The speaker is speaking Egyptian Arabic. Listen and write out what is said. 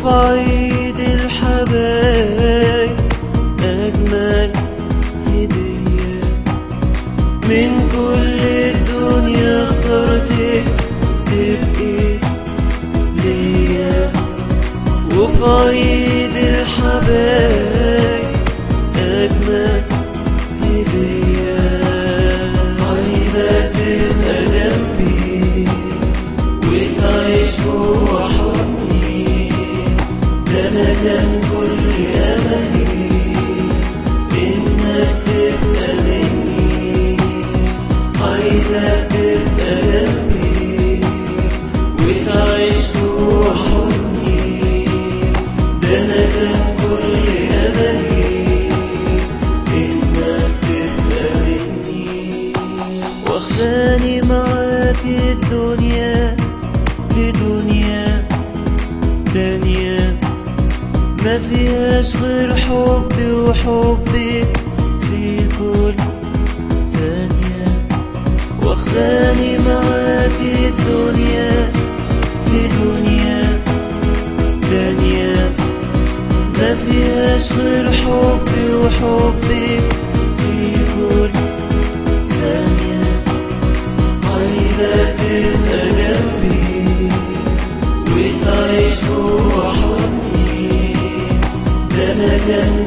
وفي عيد الحبايب أجمل هدية من كل الدنيا اخترتك تبقي ليا وفي عيد الحبايب أجمل هدية عايزك تبقى جنبي وتعيش جوا حضني ده أنا كان كل أملي إنك تبقى مني عايزك تبقى جنبي وتعيش جوا حضني ده أنا كان كل أملي إنك تبقى مني واخداني معاك الدنيا لدنيا تانية ما فيهاش غير حبي وحبي في كل ثانية واخداني معاك الدنيا لدنيا تانية ما فيهاش غير حبي وحبي في كل ثانية عايزك تبقى جنبي وتعيش جوا حضني ده أنا كان